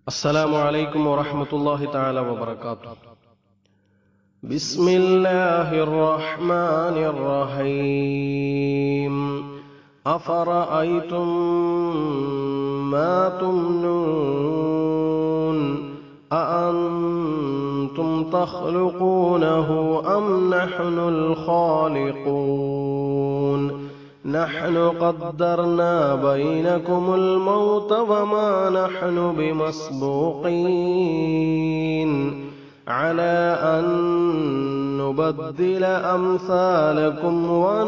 السلام عليكم ورحمة الله تعالى وبركاته بسم الله الرحمن الرحيم أفرأيتم ما تمنون أأنتم تخلقونه أم نحن الخالقون نحن قدرنا بينكم الموت وما نحن بمسبوقين على أن نبدل أمثالكم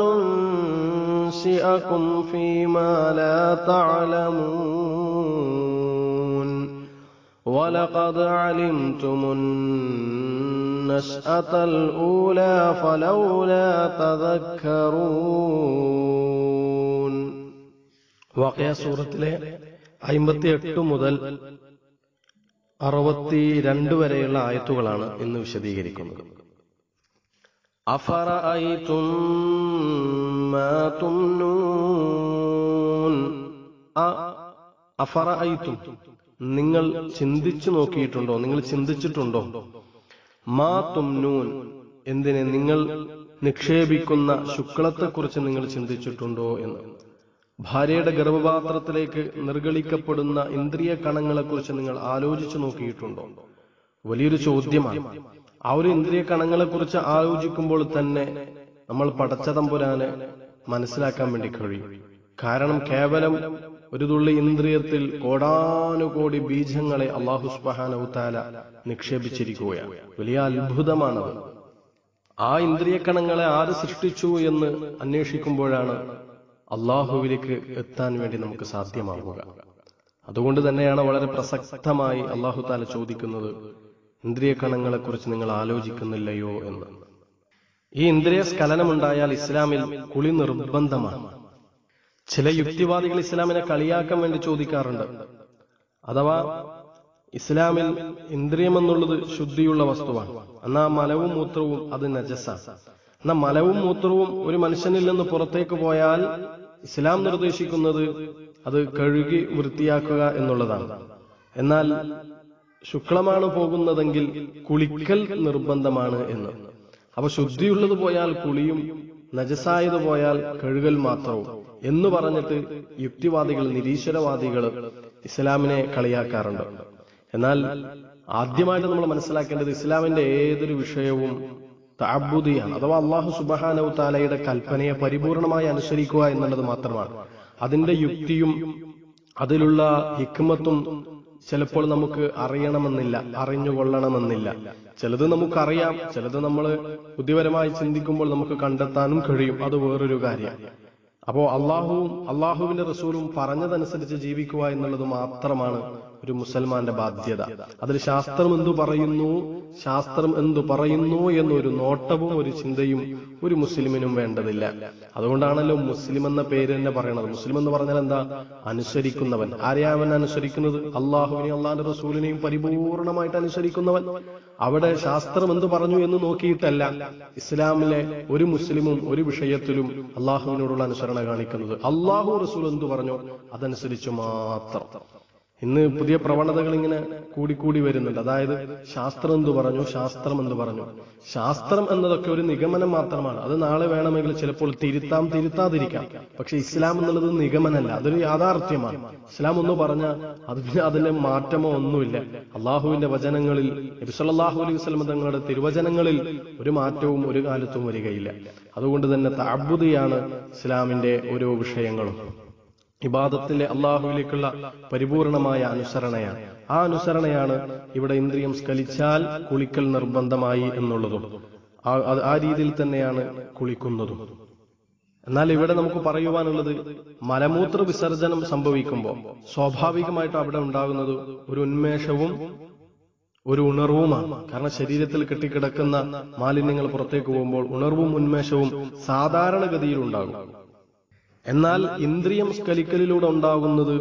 وننشئكم فيما لا تعلمون ولقد علمتم النشأة الأولى فلولا تذكرون വാക്കയ സൂറത്തിലെ അമ്പത്തിയെട്ട് മുതൽ അറുപത്തിരണ്ട് വരെയുള്ള ആയത്തുകളാണ് ഇന്ന് വിശദീകരിക്കുന്നത് അഫറഅയ്തും മാ തുംനൂൻ അ- അഫറഅയ്തും നിങ്ങൾ ചിന്തിച്ചു നോക്കിയിട്ടുണ്ടോ നിങ്ങൾ ചിന്തിച്ചിട്ടുണ്ടോ മാ തുംനൂൻ എന്തിനെ നിങ്ങൾ നിക്ഷേപിക്കുന്ന ശുക്ലത്തെക്കുറിച്ച് നിങ്ങൾ ചിന്തിച്ചിട്ടുണ്ടോ എന്ന് ഭാര്യയുടെ ഗർഭപാത്രത്തിലേക്ക് നിർഗളിക്കപ്പെടുന്ന ഇന്ദ്രിയ കണങ്ങളെക്കുറിച്ച് നിങ്ങൾ ആലോചിച്ചു നോക്കിയിട്ടുണ്ടോ വലിയൊരു ചോദ്യമാണ് ആ ഒരു ഇന്ദ്രിയ കണങ്ങളെക്കുറിച്ച് ആലോചിക്കുമ്പോൾ തന്നെ നമ്മൾ പടച്ച തമ്പുരാനെ മനസ്സിലാക്കാൻ വേണ്ടി കഴിയും കാരണം കേവലം ഒരു തുള്ളി ഇന്ദ്രിയത്തിൽ കോടാനുകോടി ബീജങ്ങളെ അള്ളാഹു സുബാനവുത്താല നിക്ഷേപിച്ചിരിക്കുകയാണ് വലിയ അത്ഭുതമാണത് ആ ഇന്ദ്രിയ കണങ്ങളെ ആര് സൃഷ്ടിച്ചു എന്ന് അന്വേഷിക്കുമ്പോഴാണ് അള്ളാഹുവിലേക്ക് എത്താൻ വേണ്ടി നമുക്ക് സാധ്യമാവുക അതുകൊണ്ട് തന്നെയാണ് വളരെ പ്രസക്തമായി അള്ളാഹു താല ചോദിക്കുന്നത് ഇന്ദ്രിയ കണങ്ങളെ കുറിച്ച് നിങ്ങൾ ആലോചിക്കുന്നില്ലയോ എന്ന് ഈ ഇന്ദ്രിയ സ്ഖലനമുണ്ടായാൽ ഇസ്ലാമിൽ കുളി നിർബന്ധമാണ് ചില യുക്തിവാദികൾ ഇസ്ലാമിനെ കളിയാക്കാൻ വേണ്ടി ചോദിക്കാറുണ്ട് അഥവാ ഇസ്ലാമിൽ ഇന്ദ്രിയം എന്നുള്ളത് ശുദ്ധിയുള്ള വസ്തുവാണ് എന്നാ മലവും മൂത്രവും അത് നജസാണ് എന്നാ മലവും മൂത്രവും ഒരു മനുഷ്യനിൽ നിന്ന് പുറത്തേക്ക് പോയാൽ ഇസ്ലാം നിർദ്ദേശിക്കുന്നത് അത് കഴുകി വൃത്തിയാക്കുക എന്നുള്ളതാണ് എന്നാൽ ശുക്ലമാണ് പോകുന്നതെങ്കിൽ കുളിക്കൽ നിർബന്ധമാണ് എന്ന് അപ്പൊ ശുദ്ധിയുള്ളത് പോയാൽ കുളിയും നജസായത് പോയാൽ കഴുകൽ മാത്രവും എന്ന് പറഞ്ഞിട്ട് യുക്തിവാദികൾ നിരീശ്വരവാദികൾ ഇസ്ലാമിനെ കളിയാക്കാറുണ്ട് എന്നാൽ ആദ്യമായിട്ട് നമ്മൾ മനസ്സിലാക്കേണ്ടത് ഇസ്ലാമിന്റെ ഏതൊരു വിഷയവും താബുദിയാണ് അഥവാ അള്ളാഹു സുബാനവ് താലയുടെ കൽപ്പനയെ പരിപൂർണമായി അനുസരിക്കുക എന്നുള്ളത് മാത്രമാണ് അതിന്റെ യുക്തിയും അതിലുള്ള ഹിക്മത്തും ചിലപ്പോൾ നമുക്ക് അറിയണമെന്നില്ല അറിഞ്ഞുകൊള്ളണമെന്നില്ല ചിലത് നമുക്കറിയാം ചിലത് നമ്മൾ ബുദ്ധിപരമായി ചിന്തിക്കുമ്പോൾ നമുക്ക് കണ്ടെത്താനും കഴിയും അത് വേറൊരു കാര്യം അപ്പോ അള്ളാഹുവും അള്ളാഹുവിന്റെ റസൂലും പറഞ്ഞതനുസരിച്ച് ജീവിക്കുക എന്നുള്ളത് മാത്രമാണ് ഒരു മുസൽമാന്റെ ബാധ്യത അതിൽ ശാസ്ത്രം എന്തു പറയുന്നു ശാസ്ത്രം എന്തു പറയുന്നു എന്നൊരു നോട്ടവും ഒരു ചിന്തയും ഒരു മുസ്ലിമിനും വേണ്ടതില്ല അതുകൊണ്ടാണല്ലോ മുസ്ലിം എന്ന പേര് തന്നെ പറയണത് മുസ്ലിം എന്ന് പറഞ്ഞാൽ എന്താ അനുസരിക്കുന്നവൻ ആരെയാ അവൻ അനുസരിക്കുന്നത് അള്ളാഹുവിനെയും അള്ളാഹിന്റെ റസൂലിനെയും പരിപൂർണമായിട്ട് അനുസരിക്കുന്നവൻ അവിടെ ശാസ്ത്രം എന്തു പറഞ്ഞു എന്ന് നോക്കിയിട്ടല്ല ഇസ്ലാമിലെ ഒരു മുസ്ലിമും ഒരു വിഷയത്തിലും അള്ളാഹുവിനോടുള്ള അനുസരണ കാണിക്കുന്നത് അള്ളാഹു റസൂൽ എന്തു പറഞ്ഞു അതനുസരിച്ച് മാത്രം ഇന്ന് പുതിയ പ്രവണതകൾ ഇങ്ങനെ കൂടിക്കൂടി വരുന്നുണ്ട് അതായത് ശാസ്ത്രം എന്തു പറഞ്ഞു ശാസ്ത്രം എന്ന് പറഞ്ഞു ശാസ്ത്രം എന്നതൊക്കെ ഒരു നിഗമനം മാത്രമാണ് അത് നാളെ വേണമെങ്കിൽ ചിലപ്പോൾ തിരുത്താം തിരുത്താതിരിക്കാം പക്ഷെ ഇസ്ലാം എന്നുള്ളത് നിഗമനല്ല അതൊരു യാഥാർത്ഥ്യമാണ് ഇസ്ലാം ഒന്ന് പറഞ്ഞാൽ അതിന് അതിന്റെ മാറ്റമോ ഒന്നുമില്ല അള്ളാഹുവിന്റെ വചനങ്ങളിൽ നബിസല്ലാഹു അലൈഹി വസ്ലം തങ്ങളുടെ തിരുവചനങ്ങളിൽ ഒരു മാറ്റവും ഒരു കാലത്തും വരികയില്ല അതുകൊണ്ട് തന്നെ താബുദിയാണ് ഇസ്ലാമിന്റെ ഓരോ വിഷയങ്ങളും ഇബാദത്തിലെ അള്ളാഹുവിലേക്കുള്ള പരിപൂർണമായ അനുസരണയാണ് ആ അനുസരണയാണ് ഇവിടെ ഇന്ദ്രിയം സ്കലിച്ചാൽ കുളിക്കൽ നിർബന്ധമായി എന്നുള്ളതും ആ- അത് ആ രീതിയിൽ തന്നെയാണ് കുളിക്കുന്നതും എന്നാൽ ഇവിടെ നമുക്ക് പറയുവാനുള്ളത് മലമൂത്ര വിസർജനം സംഭവിക്കുമ്പോൾ സ്വാഭാവികമായിട്ടും അവിടെ ഉണ്ടാകുന്നത് ഒരു ഉന്മേഷവും ഒരു ഉണർവുമാണ് കാരണം ശരീരത്തിൽ കെട്ടിക്കിടക്കുന്ന മാലിന്യങ്ങൾ പുറത്തേക്ക് പോകുമ്പോൾ ഉണർവും ഉന്മേഷവും സാധാരണഗതിയിൽ ഉണ്ടാകും എന്നാൽ ഇന്ദ്രിയം സ്കലിക്കലിലൂടെ ഉണ്ടാകുന്നത്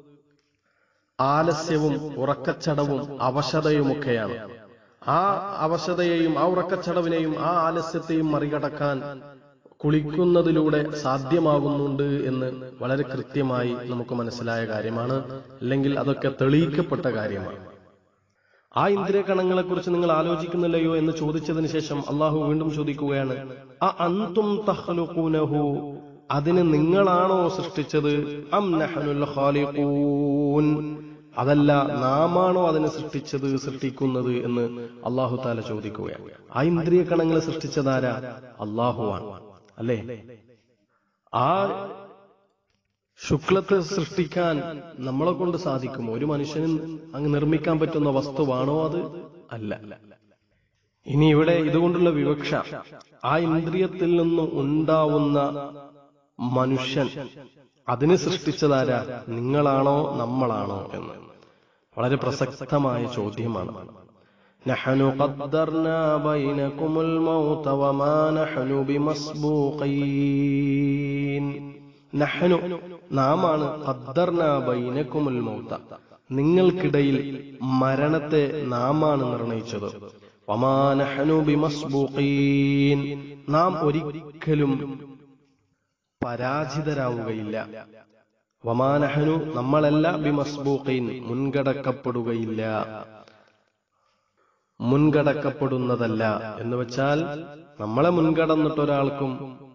ആലസ്യവും ഉറക്കച്ചടവും അവശതയുമൊക്കെയാണ് ആ അവശതയെയും ആ ഉറക്കച്ചടവിനെയും ആ ആലസ്യത്തെയും മറികടക്കാൻ കുളിക്കുന്നതിലൂടെ സാധ്യമാകുന്നുണ്ട് എന്ന് വളരെ കൃത്യമായി നമുക്ക് മനസ്സിലായ കാര്യമാണ് അല്ലെങ്കിൽ അതൊക്കെ തെളിയിക്കപ്പെട്ട കാര്യമാണ് ആ ഇന്ദ്രിയ കണങ്ങളെ കുറിച്ച് നിങ്ങൾ ആലോചിക്കുന്നില്ലയോ എന്ന് ചോദിച്ചതിന് ശേഷം അള്ളാഹു വീണ്ടും ചോദിക്കുകയാണ് ആ അന്തും തഹ്ലുഖൂനഹു അതിന് നിങ്ങളാണോ സൃഷ്ടിച്ചത് അം നഹ്നുൽ ഖാലിഖൂൻ അതല്ല നാമാണോ അതിനെ സൃഷ്ടിച്ചത് സൃഷ്ടിക്കുന്നത് എന്ന് അള്ളാഹു താല ചോദിക്കുകയാണ് ആ ഇന്ദ്രിയ കണങ്ങളെ സൃഷ്ടിച്ചതാരാ അള്ളാഹുവാണ് അല്ലേ ആ ശുക്ലത്തെ സൃഷ്ടിക്കാൻ നമ്മളെ കൊണ്ട് സാധിക്കുമോ ഒരു മനുഷ്യന് അങ്ങ് നിർമ്മിക്കാൻ പറ്റുന്ന വസ്തുവാണോ അത് അല്ല ഇനി ഇവിടെ ഇതുകൊണ്ടുള്ള വിവക്ഷ ആ ഇന്ദ്രിയത്തിൽ നിന്ന് ഉണ്ടാവുന്ന മനുഷ്യൻ അതിനെ സൃഷ്ടിച്ചതാരാ നിങ്ങളാണോ നമ്മളാണോ എന്ന് വളരെ പ്രസക്തമായ ചോദ്യമാണ് نحن قدرنا بينكم الموت وما نحن بمسبوقين നഹ്നു നാമാണ് ഖദ്ദർന ബൈനക്കുമുൽ മൗത നിങ്ങൾക്കിടയിൽ മരണത്തെ നാമാണ് നിർണയിച്ചത് വമാ നഹ്നു ബിമസ്ബൂഖീൻ നാം ഒരിക്കലും പരാജിതരാവുകയില്ല വമാ നഹ്നു നമ്മളല്ല ബിമസ്ബൂഖീൻ മുൻകടക്കപ്പെടുകയില്ല മുൻകടക്കപ്പെടുന്നതല്ല എന്ന് വെച്ചാൽ നമ്മളെ മുൻകടന്നിട്ട് ഒരാൾക്കും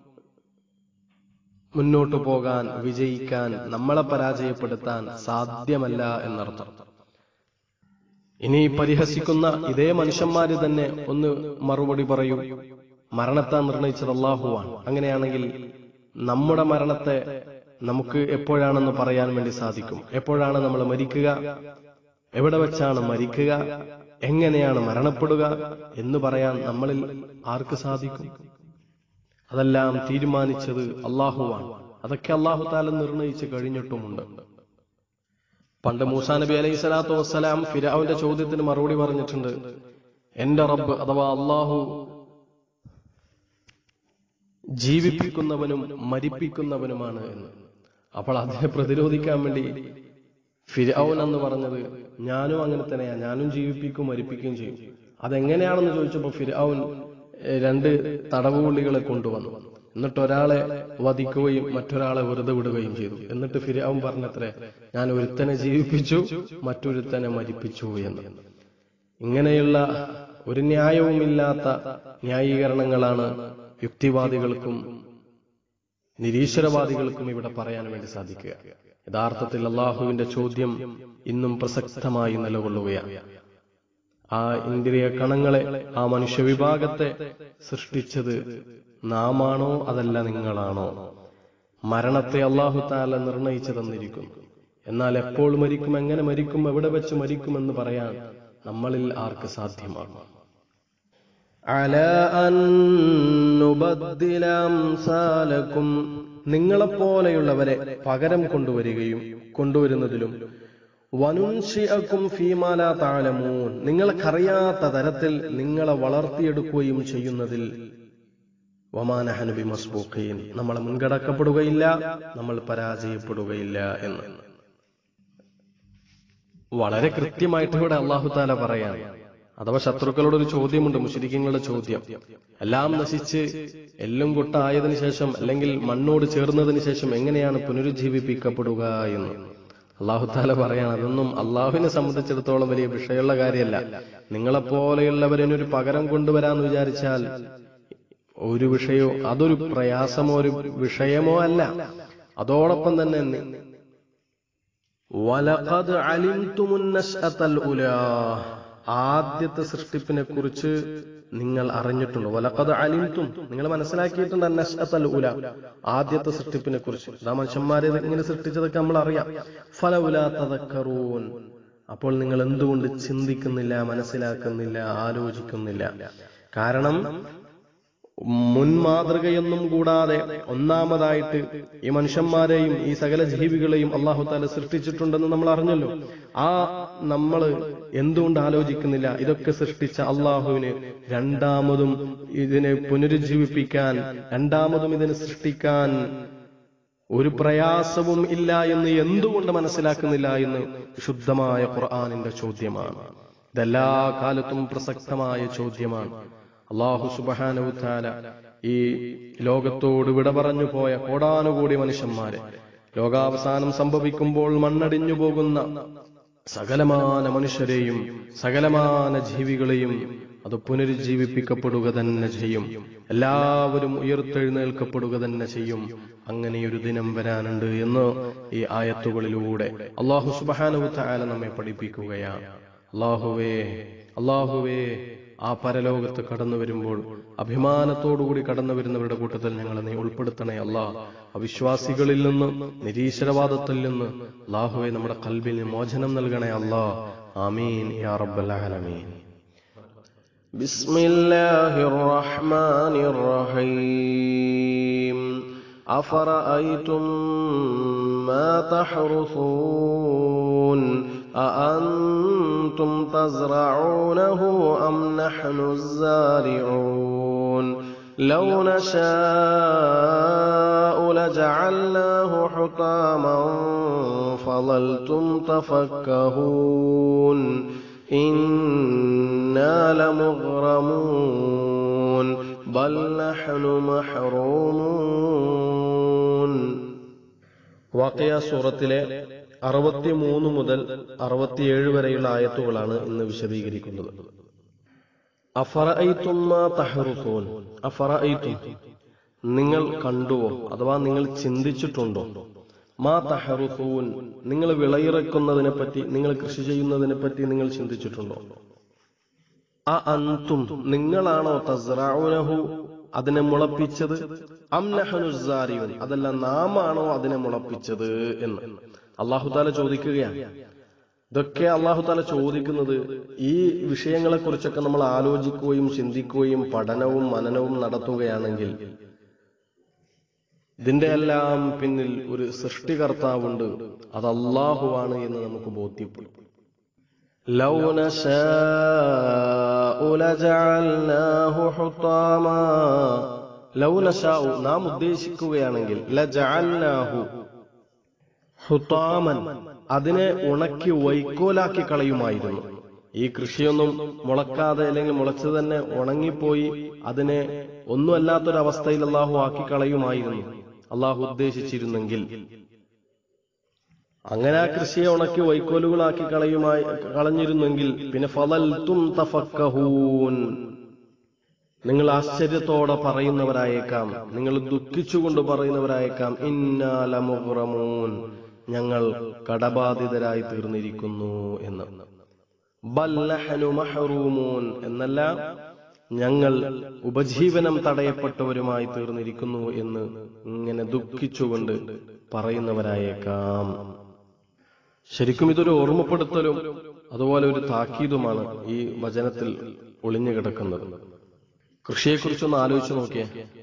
മുന്നോട്ടു പോകാൻ വിജയിക്കാൻ നമ്മളെ പരാജയപ്പെടുത്താൻ സാധ്യമല്ല എന്നർത്ഥം ഇനി പരിഹസിക്കുന്ന ഇതേ മനുഷ്യന്മാര് തന്നെ ഒന്ന് മറുപടി പറയൂ മരണത്തെ നിർണയിച്ചത് അള്ളാഹുവാണ് അങ്ങനെയാണെങ്കിൽ നമ്മുടെ മരണത്തെ നമുക്ക് എപ്പോഴാണെന്ന് പറയാൻ വേണ്ടി സാധിക്കും എപ്പോഴാണ് നമ്മൾ മരിക്കുക എവിടെ വെച്ചാണ് മരിക്കുക എങ്ങനെയാണ് മരണപ്പെടുക എന്ന് പറയാൻ നമ്മളിൽ ആർക്ക് സാധിക്കും അതെല്ലാം തീരുമാനിച്ചത് അള്ളാഹുവാണ് അതൊക്കെ അള്ളാഹു താല നിർണയിച്ച് കഴിഞ്ഞിട്ടുമുണ്ട് പണ്ട് മൂസാ നബി അലൈഹി സ്വലാത്തു വസ്സലാം ഫിരാവിന്റെ ചോദ്യത്തിന് മറുപടി പറഞ്ഞിട്ടുണ്ട് എന്റെ റബ്ബ് അഥവാ അള്ളാഹു ജീവിപ്പിക്കുന്നവനും മരിപ്പിക്കുന്നവനുമാണ് എന്ന് അപ്പോൾ അതിനെ പ്രതിരോധിക്കാൻ വേണ്ടി ഫിരൗൻ എന്ന് പറഞ്ഞത് ഞാനും അങ്ങനെ തന്നെയാ ഞാനും ജീവിപ്പിക്കും മരിപ്പിക്കുകയും ചെയ്യും അതെങ്ങനെയാണെന്ന് ചോദിച്ചപ്പോൾ ഫിരൗൻ ഏഹ്, രണ്ട് തടവുപുള്ളികളെ കൊണ്ടുവന്നു എന്നിട്ട് ഒരാളെ വധിക്കുകയും മറ്റൊരാളെ വെറുതെ വിടുകയും ചെയ്തു എന്നിട്ട് ഫിരൗൻ പറഞ്ഞത്രേ ഞാൻ ഒരുത്തനെ ജീവിപ്പിച്ചു മറ്റൊരുത്തനെ മരിപ്പിച്ചു എന്ന് ഇങ്ങനെയുള്ള ഒരു ന്യായവുമില്ലാത്ത ന്യായീകരണങ്ങളാണ് യുക്തിവാദികൾക്കും നിരീശ്വരവാദികൾക്കും ഇവിടെ പറയാൻ വേണ്ടി സാധിക്കുക യഥാർത്ഥത്തിൽ അള്ളാഹുവിന്റെ ചോദ്യം ഇന്നും പ്രസക്തമായി നിലകൊള്ളുകയാണ് ആ ഇന്ദ്രിയ കണങ്ങളെ ആ മനുഷ്യവിഭാഗത്തെ സൃഷ്ടിച്ചത് നാമാണോ അതല്ല നിങ്ങളാണോ മരണത്തെ അള്ളാഹു താല നിർണയിച്ചു തന്നിരിക്കുന്നു എന്നാൽ എപ്പോൾ മരിക്കും എങ്ങനെ മരിക്കും എവിടെ വെച്ച് മരിക്കുമെന്ന് പറയാൻ നമ്മളിൽ ആർക്ക് സാധ്യമാണ് على أن نبدل أمثالكم നിങ്ങളെപ്പോലെയുള്ളവരെ പകരം കൊണ്ടുവരികയും കൊണ്ടുവരുന്നതിലും വനുൻഷിഅക്കും ഫീമാല താലമൂൻ നിങ്ങൾക്കറിയാത്ത തരത്തിൽ നിങ്ങളെ വളർത്തിയെടുക്കുകയും ചെയ്യുന്നതിൽ വമാനഹനുബി മസ്ബൂഖീൻ നമ്മളെ മുൻകടക്കപ്പെടുകയില്ല നമ്മൾ പരാജയപ്പെടുകയില്ല എന്ന് വളരെ കൃത്യമായിട്ട് ഇവിടെ അള്ളാഹു താല പറയാൻ അഥവാ ശത്രുക്കളോട് ഒരു ചോദ്യമുണ്ട് മുഷരിക്കങ്ങളുടെ ചോദ്യം എല്ലാം നശിച്ച് എല്ലും കൊട്ടായതിനു ശേഷം അല്ലെങ്കിൽ മണ്ണോട് ചേർന്നതിന് ശേഷം എങ്ങനെയാണ് പുനരുജ്ജീവിപ്പിക്കപ്പെടുക എന്ന് അള്ളാഹു താല പറയാണ് അതൊന്നും അള്ളാഹുവിനെ സംബന്ധിച്ചിടത്തോളം വലിയ വിഷയമുള്ള കാര്യമല്ല നിങ്ങളെപ്പോലെയുള്ളവരെ ഒരു പകരം കൊണ്ടുവരാന്ന് വിചാരിച്ചാൽ ഒരു വിഷയോ അതൊരു പ്രയാസമോ ഒരു വിഷയമോ അല്ല അതോടൊപ്പം തന്നെ നി- വലഖദ് അലിംതുമുൻ നശ്അത്തൽ ഉലാ ആദ്യത്തെ സൃഷ്ടിപ്പിനെ കുറിച്ച് നിങ്ങൾ അറിഞ്ഞിട്ടുണ്ട് വലഖദ് അലിംതും നിങ്ങൾ മനസ്സിലാക്കിയിട്ടുണ്ട് നശ്അത്തൽ ഉല ആദ്യത്തെ സൃഷ്ടിപ്പിനെ കുറിച്ച് ആ മനുഷ്യന്മാരെ ഇങ്ങനെ സൃഷ്ടിച്ചതൊക്കെ നമ്മൾ അറിയാം ഫലഉലാ തദക്കറൂൻ അപ്പോൾ നിങ്ങൾ എന്തുകൊണ്ട് ചിന്തിക്കുന്നില്ല മനസ്സിലാക്കുന്നില്ല ആലോചിക്കുന്നില്ല കാരണം മുൻമാതൃകയൊന്നും കൂടാതെ ഒന്നാമതായിട്ട് ഈ മനുഷ്യന്മാരെയും ഈ സകല ജീവികളെയും അള്ളാഹു താല സൃഷ്ടിച്ചിട്ടുണ്ടെന്ന് നമ്മൾ അറിഞ്ഞല്ലോ ആ നമ്മൾ എന്തുകൊണ്ട് ആലോചിക്കുന്നില്ല ഇതൊക്കെ സൃഷ്ടിച്ച അള്ളാഹുവിന് രണ്ടാമതും ഇതിനെ പുനരുജ്ജീവിപ്പിക്കാൻ രണ്ടാമതും ഇതിനെ സൃഷ്ടിക്കാൻ ഒരു പ്രയാസവും ഇല്ല എന്ന് എന്തുകൊണ്ട് മനസ്സിലാക്കുന്നില്ല എന്ന് ശുദ്ധമായ ഖുർആാനിന്റെ ചോദ്യമാണ് ഇതെല്ലാ കാലത്തും പ്രസക്തമായ ചോദ്യമാണ് അള്ളാഹു സുബാനവുത്താല ഈ ലോകത്തോട് വിട പറഞ്ഞു പോയ കോടാനുകൂടി മനുഷ്യന്മാരെ ലോകാവസാനം സംഭവിക്കുമ്പോൾ മണ്ണടിഞ്ഞു പോകുന്ന സകലമാന മനുഷ്യരെയും സകലമാന ജീവികളെയും അത് പുനരുജ്ജീവിപ്പിക്കപ്പെടുക തന്നെ ചെയ്യും എല്ലാവരും ഉയർത്തെഴുന്നേൽക്കപ്പെടുക തന്നെ ചെയ്യും അങ്ങനെയൊരു ദിനം വരാനുണ്ട് എന്ന് ഈ ആയത്തുകളിലൂടെ അള്ളാഹു സുബാനുവ താല നമ്മെ പഠിപ്പിക്കുകയാണ് അള്ളാഹുവേ അള്ളാഹുവേ ആ പരലോകത്ത് കടന്നു വരുമ്പോൾ അഭിമാനത്തോടുകൂടി കടന്നു വരുന്നവരുടെ കൂട്ടത്തിൽ ഞങ്ങളെ നീ ഉൾപ്പെടുത്തണേ അല്ലാ അവിശ്വാസികളിൽ നിന്ന് നിരീശ്വരവാദത്തിൽ നിന്ന് അള്ളാഹുവെ നമ്മുടെ കൽബിൽ മോചനം നൽകണേ അല്ലാ ആമീൻ യാ റബ്ബൽ ആലമീൻ بسم الله الرحمن الرحيم أفرأيتم ما تحرثون أأنتم تزرعونه أم نحن الزارعون لو نشاء لجعلناه حطاما فظلتم تفكهون إنا لمغرمون بل نحن محرومون വാക്കയ സൂറത്തിലെ അറുപത്തിമൂന്ന് മുതൽ അറുപത്തിയേഴ് വരെയുള്ള ആയത്തുകളാണ് ഇന്ന് വിശദീകരിക്കുന്നത് അഫറഅയ്തും മാ തഹറുസൂൻ അഫറഅയ്തും നിങ്ങൾ കണ്ടുവോ അഥവാ നിങ്ങൾ ചിന്തിച്ചിട്ടുണ്ടോ മാ തഹറുസൂൻ നിങ്ങൾ വിളയിറക്കുന്നതിനെ പറ്റി നിങ്ങൾ കൃഷി ചെയ്യുന്നതിനെ പറ്റി നിങ്ങൾ ചിന്തിച്ചിട്ടുണ്ടോ ആ അന്തും നിങ്ങളാണോ തസ്റാഉനഹു അതിനെ മുളപ്പിച്ചത് അംനഹനുസാരിയുൻ അതല്ല നാമാണോ അതിനെ മുളപ്പിച്ചത് എന്ന് അള്ളാഹുതാല ചോദിക്കുകയാണ് ഇതൊക്കെ അള്ളാഹുതാല ചോദിക്കുന്നത് ഈ വിഷയങ്ങളെ കുറിച്ചൊക്കെ നമ്മൾ ആലോചിക്കുകയും ചിന്തിക്കുകയും പഠനവും മനനവും നടത്തുകയാണെങ്കിൽ ഇതിന്റെ എല്ലാം പിന്നിൽ ഒരു സൃഷ്ടികർത്താവുണ്ട് അത് അള്ളാഹുവാണ് എന്ന് നമുക്ക് ബോധ്യപ്പെടും لو نشاء لجعلناه حطاما ലൗ നശാഉ നാം ഉദ്ദേശിക്കുകയാണെങ്കിൽ ലജഅൽനാഹു ഹുതാമൻ അതിനെ ഉണക്കി വൈക്കോലാക്കി കളയുമായിരുന്നു ഈ കൃഷിയൊന്നും മുളക്കാതെ അല്ലെങ്കിൽ മുളച്ചു തന്നെ ഉണങ്ങിപ്പോയി അതിനെ ഒന്നുമല്ലാത്തൊരവസ്ഥയിൽ അള്ളാഹു ആക്കി കളയുമായിരുന്നു അള്ളാഹു ഉദ്ദേശിച്ചിരുന്നെങ്കിൽ അങ്ങനെ ആ കൃഷിയെ ഉണക്കി വൈക്കോലുകളാക്കി കളയുമായി കളഞ്ഞിരുന്നെങ്കിൽ പിന്നെ ഫലൽത്തും തഫക്കഹൂൻ നിങ്ങൾ ആശ്ചര്യത്തോടെ പറയുന്നവരായേക്കാം നിങ്ങൾ ദുഃഖിച്ചുകൊണ്ട് പറയുന്നവരായേക്കാം ഇന്നാലമുറമൂൻ ഞങ്ങൾ കടബാധിതരായി തീർന്നിരിക്കുന്നു എന്ന് ബല്ലഹനു മഹറൂമൂൻ എന്നല്ല ഞങ്ങൾ ഉപജീവനം തടയപ്പെട്ടവരുമായി തീർന്നിരിക്കുന്നു എന്ന് ഇങ്ങനെ ദുഃഖിച്ചുകൊണ്ട് പറയുന്നവരായേക്കാം ശരിക്കും ഇതൊരു ഓർമ്മപ്പെടുത്തലും അതുപോലെ ഒരു താക്കീതുമാണ് ഈ വചനത്തിൽ ഒളിഞ്ഞു കിടക്കുന്നത് കൃഷിയെക്കുറിച്ചൊന്ന് ആലോചിച്ചു നോക്കിയേ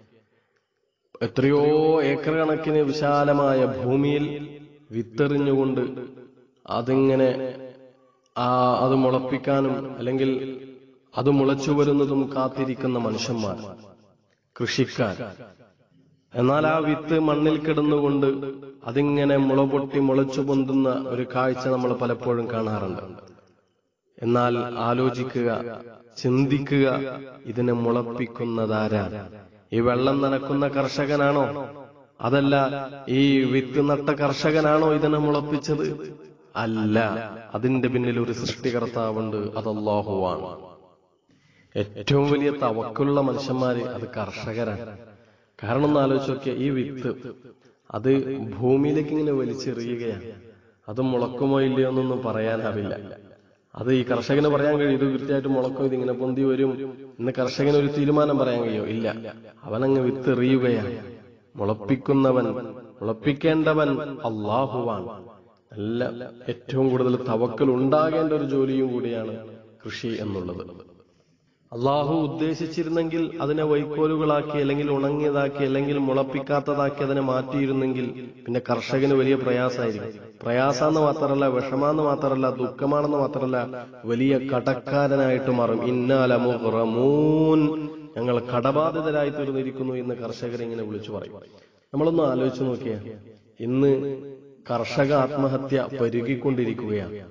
എത്രയോ ഏക്കർ കണക്കിന് വിശാലമായ ഭൂമിയിൽ വിത്തെറിഞ്ഞുകൊണ്ട് അതിങ്ങനെ ആ അത് മുളപ്പിക്കാനും അല്ലെങ്കിൽ അത് മുളച്ചു വരുന്നതും കാത്തിരിക്കുന്ന മനുഷ്യന്മാർ കൃഷിക്കാർ എന്നാൽ ആ വിത്ത് മണ്ണിൽ കിടന്നുകൊണ്ട് അതിങ്ങനെ മുളപൊട്ടി മുളച്ചു പൊന്തുന്ന ഒരു കാഴ്ച നമ്മൾ പലപ്പോഴും കാണാറുണ്ട് എന്നാൽ ആലോചിക്കുക ചിന്തിക്കുക ഇതിനെ മുളപ്പിക്കുന്നതാരാ ഈ വെള്ളം നനക്കുന്ന കർഷകനാണോ അതല്ല ഈ വിത്ത് നട്ട കർഷകനാണോ ഇതിനെ മുളപ്പിച്ചത് അല്ല അതിന്റെ പിന്നിൽ ഒരു സൃഷ്ടികർത്താവുണ്ട് അത് അല്ലാഹുവാണ് ഏറ്റവും വലിയ തവക്കുള്ള മനുഷ്യന്മാര് അത് കർഷകരാണ് കാരണം ഒന്ന് ആലോചിച്ച് നോക്കിയ ഈ വിത്ത് അത് ഭൂമിയിലേക്ക് ഇങ്ങനെ വലിച്ചെറിയുകയാണ് അത് മുളക്കുമോ ഇല്ലയോ എന്നൊന്നും പറയാനാവില്ല അത് ഈ കർഷകന് പറയാൻ കഴിയും ഇത് കൃത്യമായിട്ട് മുളക്കും ഇതിങ്ങനെ പൊന്തി വരും ഇന്ന് കർഷകന് ഒരു തീരുമാനം പറയാൻ കഴിയോ ഇല്ല അവനങ്ങ് വിത്തെറിയുകയാണ് മുളപ്പിക്കുന്നവൻ മുളപ്പിക്കേണ്ടവൻ അള്ളാഹുവാണ് നല്ല ഏറ്റവും കൂടുതൽ തവക്കൽ ഉണ്ടാകേണ്ട ഒരു ജോലിയും കൂടിയാണ് കൃഷി എന്നുള്ളത് അള്ളാഹു ഉദ്ദേശിച്ചിരുന്നെങ്കിൽ അതിനെ വൈക്കോലുകളാക്കി അല്ലെങ്കിൽ ഉണങ്ങിയതാക്കി അല്ലെങ്കിൽ മുളപ്പിക്കാത്തതാക്കി അതിനെ മാറ്റിയിരുന്നെങ്കിൽ പിന്നെ കർഷകന് വലിയ പ്രയാസമായിരിക്കും പ്രയാസാന്ന് മാത്രമല്ല വിഷമാന്ന് മാത്രമല്ല ദുഃഖമാണെന്ന് മാത്രമല്ല വലിയ കടക്കാരനായിട്ട് മാറും ഇന്നാലമുറമൂൻ ഞങ്ങൾ കടബാധിതരായി തീർന്നിരിക്കുന്നു എന്ന് കർഷകർ ഇങ്ങനെ വിളിച്ചു പറയും നമ്മളൊന്ന് ആലോചിച്ച് നോക്കിയാ ഇന്ന് കർഷക ആത്മഹത്യ പെരുകിക്കൊണ്ടിരിക്കുകയാണ്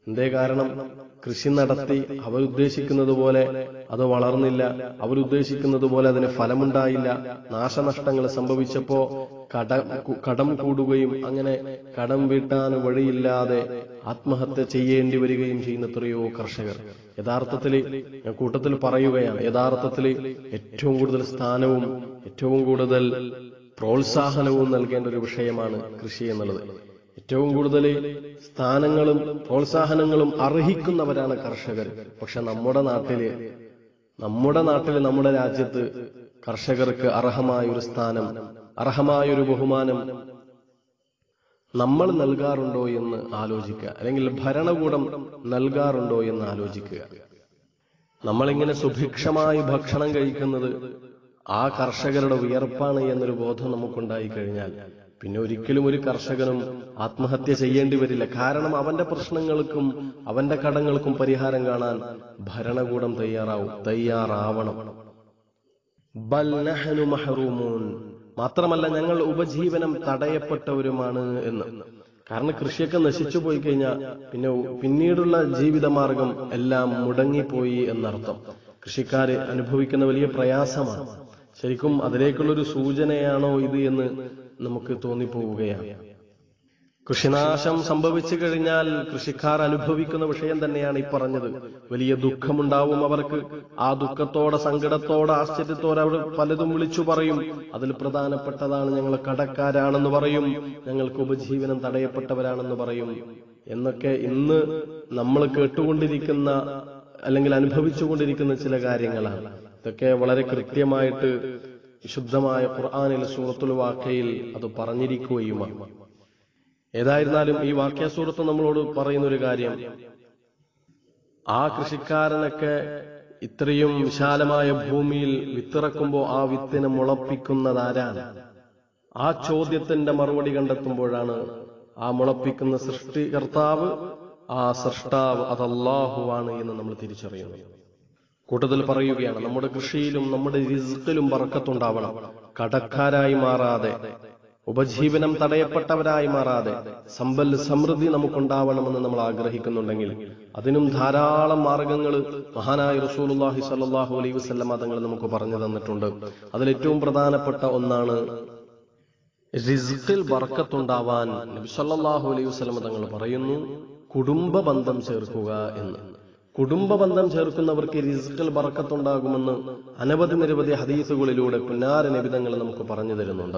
എന്തേ കാരണം കൃഷി നടത്തി അവരുദ്ദേശിക്കുന്നത് പോലെ അത് വളർന്നില്ല അവരുദ്ദേശിക്കുന്നത് പോലെ അതിന് ഫലമുണ്ടായില്ല നാശനഷ്ടങ്ങൾ സംഭവിച്ചപ്പോ കട കടം കൂടുകയും അങ്ങനെ കടം വീട്ടാൻ വഴിയില്ലാതെ ആത്മഹത്യ ചെയ്യേണ്ടി വരികയും ചെയ്യുന്ന എത്രയോ കർഷകർ യഥാർത്ഥത്തിൽ ഞാൻ കൂട്ടത്തിൽ പറയുകയാണ് യഥാർത്ഥത്തിൽ ഏറ്റവും കൂടുതൽ സ്ഥാനവും ഏറ്റവും കൂടുതൽ പ്രോത്സാഹനവും നൽകേണ്ട ഒരു വിഷയമാണ് കൃഷി എന്നുള്ളത് ഏറ്റവും കൂടുതൽ സ്ഥാനങ്ങളും പ്രോത്സാഹനങ്ങളും അർഹിക്കുന്നവരാണ് കർഷകർ പക്ഷെ നമ്മുടെ നാട്ടില് നമ്മുടെ നാട്ടില് നമ്മുടെ രാജ്യത്ത് കർഷകർക്ക് അർഹമായ ഒരു സ്ഥാനം അർഹമായ ഒരു ബഹുമാനം നമ്മൾ നൽകാറുണ്ടോ എന്ന് ആലോചിക്കുക അല്ലെങ്കിൽ ഭരണകൂടം നൽകാറുണ്ടോ എന്ന് ആലോചിക്കുക നമ്മളിങ്ങനെ സുഭിക്ഷമായി ഭക്ഷണം കഴിക്കുന്നത് ആ കർഷകരുടെ വിയർപ്പാണ് എന്നൊരു ബോധം നമുക്കുണ്ടായി കഴിഞ്ഞാൽ പിന്നെ ഒരിക്കലും ഒരു കർഷകനും ആത്മഹത്യ ചെയ്യേണ്ടി വരില്ല കാരണം അവന്റെ പ്രശ്നങ്ങൾക്കും അവന്റെ കടങ്ങൾക്കും പരിഹാരം കാണാൻ ഭരണകൂടം തയ്യാറാവും തയ്യാറാവണം ബൽ നഹ്നു മഹ്റൂമൂൻ മാത്രമല്ല ഞങ്ങൾ ഉപജീവനം തടയപ്പെട്ടവരുമാണ് എന്ന് കാരണം കൃഷിയൊക്കെ നശിച്ചു പോയി കഴിഞ്ഞാൽ പിന്നെ പിന്നീടുള്ള ജീവിതമാർഗം എല്ലാം മുടങ്ങിപ്പോയി എന്നർത്ഥം കൃഷിക്കാര് അനുഭവിക്കുന്ന വലിയ പ്രയാസമാണ് ശരിക്കും അതിലേക്കുള്ള ഒരു സൂചനയാണോ ഇത് എന്ന് നമുക്ക് തോന്നിപ്പോവുകയാണ് കൃഷിനാശം സംഭവിച്ചു കഴിഞ്ഞാൽ കൃഷിക്കാർ അനുഭവിക്കുന്ന വിഷയം തന്നെയാണ് ഈ പറഞ്ഞത് വലിയ ദുഃഖമുണ്ടാവും അവർക്ക് ആ ദുഃഖത്തോടെ സങ്കടത്തോടെ ആശ്ചര്യത്തോടെ അവർ പലതും വിളിച്ചു പറയും അതിൽ പ്രധാനപ്പെട്ടതാണ് ഞങ്ങൾ കടക്കാരാണെന്ന് പറയും ഞങ്ങൾക്ക് ഉപജീവനം തടയപ്പെട്ടവരാണെന്ന് പറയും എന്നൊക്കെ ഇന്ന് നമ്മൾ കേട്ടുകൊണ്ടിരിക്കുന്ന അല്ലെങ്കിൽ അനുഭവിച്ചുകൊണ്ടിരിക്കുന്ന ചില കാര്യങ്ങളാണ് ഇതൊക്കെ വളരെ കൃത്യമായിട്ട് വിശുദ്ധമായ ഖുർആാനിൽ സൂറത്തുൽ വാക്കയിൽ അത് പറഞ്ഞിരിക്കുകയുമാണ് ഏതായിരുന്നാലും ഈ വാക്യസൂറത്ത് നമ്മളോട് പറയുന്ന ഒരു കാര്യം ആ കൃഷിക്കാരനൊക്കെ ഇത്രയും വിശാലമായ ഭൂമിയിൽ വിത്തിറക്കുമ്പോൾ ആ വിത്തിനെ മുളപ്പിക്കുന്നതാരാണ് ആ ചോദ്യത്തിന്റെ മറുപടി കണ്ടെത്തുമ്പോഴാണ് ആ മുളപ്പിക്കുന്ന സൃഷ്ടികർത്താവ് ആ സൃഷ്ടാവ് അത് അള്ളാഹുവാണ് എന്ന് നമ്മൾ തിരിച്ചറിയുന്നത് കൂട്ടത്തിൽ പറയുകയാണ് നമ്മുടെ കൃഷിയിലും നമ്മുടെ റിസ്ക്കിലും പറക്കത്തുണ്ടാവണം കടക്കാരായി മാറാതെ ഉപജീവനം തടയപ്പെട്ടവരായി മാറാതെ സമ്പൽ സമൃദ്ധി നമുക്കുണ്ടാവണമെന്ന് നമ്മൾ ആഗ്രഹിക്കുന്നുണ്ടെങ്കിൽ അതിനും ധാരാളം മാർഗങ്ങൾ മഹാനായ റസൂലുള്ളാഹി സ്വല്ലല്ലാഹു അലൈഹി വസല്ലം തങ്ങൾ നമുക്ക് പറഞ്ഞു തന്നിട്ടുണ്ട് അതിലേറ്റവും പ്രധാനപ്പെട്ട ഒന്നാണ് റിസ്ക്കിൽ ബർക്കത്തുണ്ടാവാൻ നബി സല്ലല്ലാഹു അലൈഹി വസല്ലം തങ്ങൾ പറയുന്നു കുടുംബ ബന്ധം ചേർക്കുക എന്ന് കുടുംബ ബന്ധം ചേർക്കുന്നവർക്ക് റിസ്ക്കിൽ ബർക്കത്തുണ്ടാകുമെന്ന് അനവധി നിരവധി ഹദീസുകളിലൂടെ പുന്നാര നിബിതങ്ങൾ നമുക്ക് പറഞ്ഞു തരുന്നുണ്ട്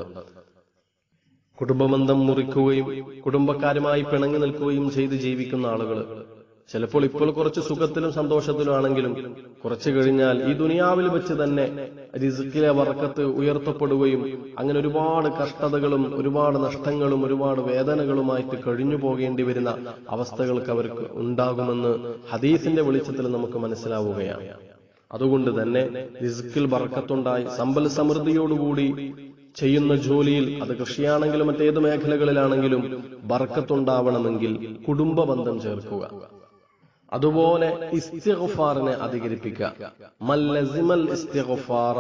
കുടുംബബന്ധം മുറിക്കുകയും കുടുംബക്കാരുമായി പിണങ്ങി നിൽക്കുകയും ചെയ്ത് ജീവിക്കുന്ന ആളുകൾ ചിലപ്പോൾ ഇപ്പോൾ കുറച്ച് സുഖത്തിലും സന്തോഷത്തിലും ആണെങ്കിലും കുറച്ചു കഴിഞ്ഞാൽ ഈ ദുനിയാവിൽ വെച്ച് തന്നെ റിസ്ക്കിലെ വർക്കത്ത് ഉയർത്തപ്പെടുകയും അങ്ങനെ ഒരുപാട് കഷ്ടതകളും ഒരുപാട് നഷ്ടങ്ങളും ഒരുപാട് വേദനകളുമായിട്ട് കഴിഞ്ഞു പോകേണ്ടി വരുന്ന അവസ്ഥകൾക്ക് അവർക്ക് ഉണ്ടാകുമെന്ന് ഹദീസിന്റെ വെളിച്ചത്തിൽ നമുക്ക് മനസ്സിലാവുകയാണ് അതുകൊണ്ട് തന്നെ റിസ്ക്കിൽ ബർക്കത്തുണ്ടായി സമ്പൽ സമൃദ്ധിയോടുകൂടി ചെയ്യുന്ന ജോലിയിൽ അത് കൃഷിയാണെങ്കിലും മറ്റേത് മേഖലകളിലാണെങ്കിലും ബർക്കത്തുണ്ടാവണമെങ്കിൽ കുടുംബ ബന്ധം ചേർക്കുക അതുപോലെ ഇസ്തിഗ്ഫാറിനെ അധികരിപ്പിക്കുക മല്ലസിമൽ ഇസ്തിഗ്ഫാറ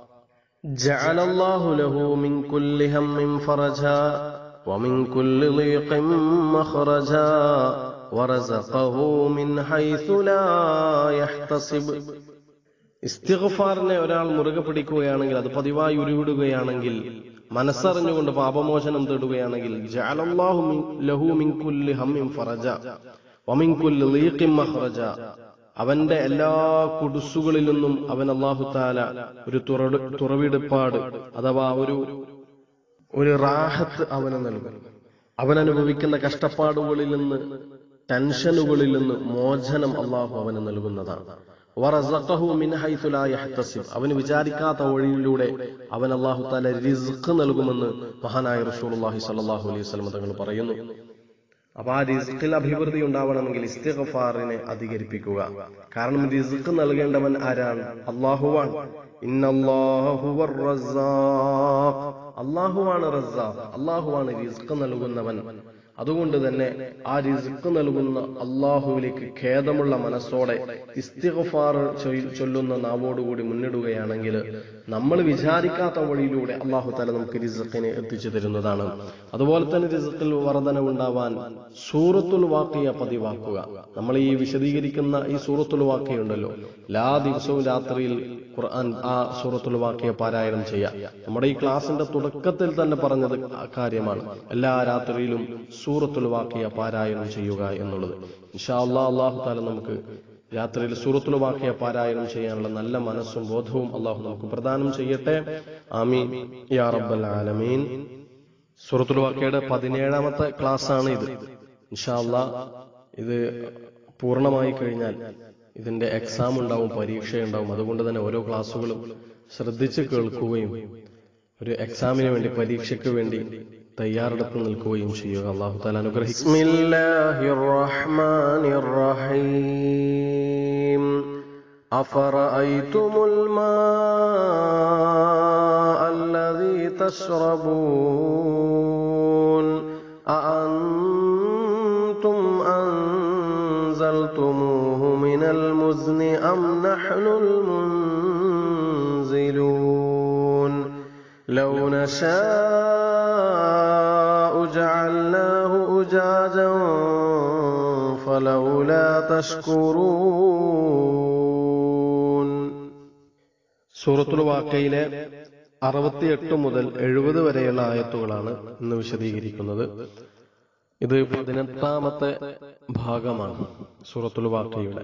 جعل الله له من كل هم فرجا ومن كل ضيق مخرجا ورزقه من حيث لا يحتسب ഇസ്തിഗ്ഫാറിനെ ഒരാൾ മുറുകെ പിടിക്കുകയാണെങ്കിൽ അത് പതിവായി ഉരുവിടുകയാണെങ്കിൽ മനസ്സറിഞ്ഞുകൊണ്ട് പാപമോചനം തേടുകയാണെങ്കിൽ ജഅലല്ലാഹു മിൻ- ലഹു മിൻ കുല്ലി ഹമ്മിൻ ഫറജ വമിൻ കുല്ലി ലീഖിൻ മഖ്റജ അവന്റെ എല്ലാ കുടുസുകളിൽ നിന്നും അവൻ അല്ലാഹു താല ഒരു തുറ- തുറവിടുപ്പാട് അഥവാ ഒരു ഒരു റാഹത്ത് അവന് നൽകും അവൻ അനുഭവിക്കുന്ന കഷ്ടപ്പാടുകളിൽ നിന്ന് ടെൻഷനുകളിൽ നിന്ന് മോചനം അള്ളാഹു അവന് നൽകുന്നതാണ് വറസഖഹു മിൻ ഹൈഥു ലാ യഹ്തസിബ് അവന് വിചാരിക്കാത്ത വഴിയിലൂടെ അവൻ അള്ളാഹു താല റിസ്ക് നൽകുമെന്ന് മഹാനായ റസൂലുള്ളാഹി സ്വല്ലല്ലാഹു അലൈഹി വസല്ലം തങ്ങൾ പറയുന്നു അപ്പൊ ആ റിസ്കിൽ അഭിവൃദ്ധി ഉണ്ടാവണമെങ്കിൽ ഇസ്തിഗ്ഫാറിനെ അധികരിപ്പിക്കുക കാരണം റിസ്ക് നൽകേണ്ടവൻ ആരാണ് അള്ളാഹുവാണ് ഇന്നല്ലാഹുവർ റസ്സാഖ് അള്ളാഹുവാണ് റസ്സാഖ് അള്ളാഹുവാണ് റിസ്ക് നൽകുന്നവൻ അതുകൊണ്ട് തന്നെ ആ റിസ്ക് നൽകുന്ന അള്ളാഹുവിലേക്ക് ഖേദമുള്ള മനസ്സോടെ ഇസ്തിഗ്ഫാർ ചൊയ്- ചൊല്ലുന്ന നാവോടുകൂടി മുന്നിടുകയാണെങ്കിൽ നമ്മൾ വിചാരിക്കാത്ത വഴിയിലൂടെ അള്ളാഹു താല നമുക്ക് റിസക്കിനെ എത്തിച്ചു തരുന്നതാണ് അതുപോലെ തന്നെ റിസക്കിൽ വർധനവുണ്ടാവാൻ സൂറത്തുൽ വാക്കിയ പതിവാക്കുക നമ്മൾ ഈ വിശദീകരിക്കുന്ന ഈ സൂറത്തുൽ വാക്കിയുണ്ടല്ലോ എല്ലാ ദിവസവും രാത്രിയിൽ ഖുർആൻ ആ സൂറത്തുൽ വാക്കിയ പാരായണം ചെയ്യാം നമ്മുടെ ഈ ക്ലാസിന്റെ തുടക്കത്തിൽ തന്നെ പറഞ്ഞത് ആ കാര്യമാണ് എല്ലാ രാത്രിയിലും സൂറത്തുൽ വാക്കിയ പാരായണം ചെയ്യുക എന്നുള്ളത് ഇൻഷാ അള്ളാഹ് അള്ളാഹു താല നമുക്ക് രാത്രിയിൽ സൂറത്തുൽ വാക്കിയ പാരായണം ചെയ്യാനുള്ള നല്ല മനസ്സും ബോധവും അള്ളാഹു നമുക്ക് പ്രദാനം ചെയ്യട്ടെ ആമീൻ യാ റബ്ബൽ ആലമീൻ സൂറത്തുൽ വാക്കിയുടെ പതിനേഴാമത്തെ ക്ലാസ് ആണ് ഇത് ഇൻഷാ അള്ളാഹ് ഇത് പൂർണ്ണമായി കഴിഞ്ഞാൽ ഇതിന്റെ എക്സാം ഉണ്ടാവും പരീക്ഷ ഉണ്ടാവും അതുകൊണ്ട് തന്നെ ഓരോ ക്ലാസ്സുകളും ശ്രദ്ധിച്ച് കേൾക്കുകയും ഒരു എക്സാമിന് വേണ്ടി പരീക്ഷയ്ക്ക് വേണ്ടി തയ്യാറെടുപ്പ് നിൽക്കുകയും ചെയ്യുക അള്ളാഹു താല അനുഗ്രഹിക്കും بسم الله الرحمن الرحيم أفرأيتم الماء الذي تشربون أأنتم أنزلتموه من المزن أم نحن المنزلون لو نشاء جعلناه أجاجا فلولا تشكرون സൂറത്തുൽ വാക്കയിലെ അറുപത്തിയെട്ട് മുതൽ എഴുപത് വരെയുള്ള ആയത്തുകളാണ് ഇന്ന് വിശദീകരിക്കുന്നത് ഇത് പതിനെട്ടാമത്തെ ഭാഗമാണ് സൂറത്തുൽ വാക്കയുടെ